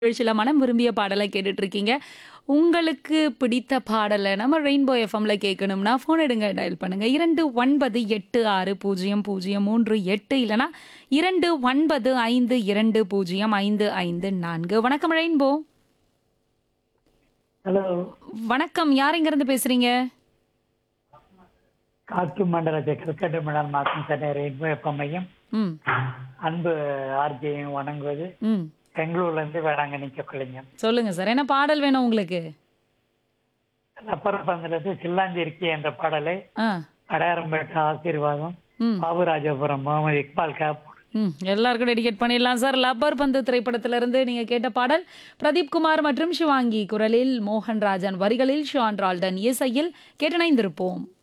நிகழ்ச்சியில மனம் விரும்பிய பாடலை கேட்டுட்டு இருக்கீங்க. உங்களுக்கு பிடித்த பாடல நம்ம ரெயின்போ எஃப்எம்ல கேட்கணும்னா, ஃபோன் எடுங்க டயல் பண்ணுங்க. 29860038 இல்லனா 2952055554. வணக்கம் ரெயின்போ. ஹலோ வணக்கம். யார் எங்கிருந்து பேசுறீங்க? காற்று மண்டலத்தை கிரிக்கெட் மண்டலம் மாற்றும் சென்னை ரெயின்போ எஃப்எம் மையம் ம். அன்பு ஆர்ஜியையும் வணங்குவது ம். பெங்களூர்ல இருந்து வேளாங்கண்ணி சொக்கலிங்கம் சொல்லுங்க சார். என்ன பாடல் வேணும் உங்களுக்கு? ரப்பர் பந்திலிருந்து சில்லாந்தி இருக்கி என்ற பாடலை ஆ. அடையாரம்பேட்டை ஆசீர்வாதம் ம். பாபுராஜபுரம் முகமது இக்பால் காப் ம் எல்லாருக்கும் டெடிகேட் பண்ணிடலாம் சார் லப்பர் பந்து திரைப்படத்திலிருந்து நீங்க கேட்ட பாடல் பிரதீப் குமார் மற்றும் சிவாங்கி குரலில் மோகன் ராஜன் வரிகளில் ஷான் ரால்டன் இசையில் கேட்டணைந்திருப்போம்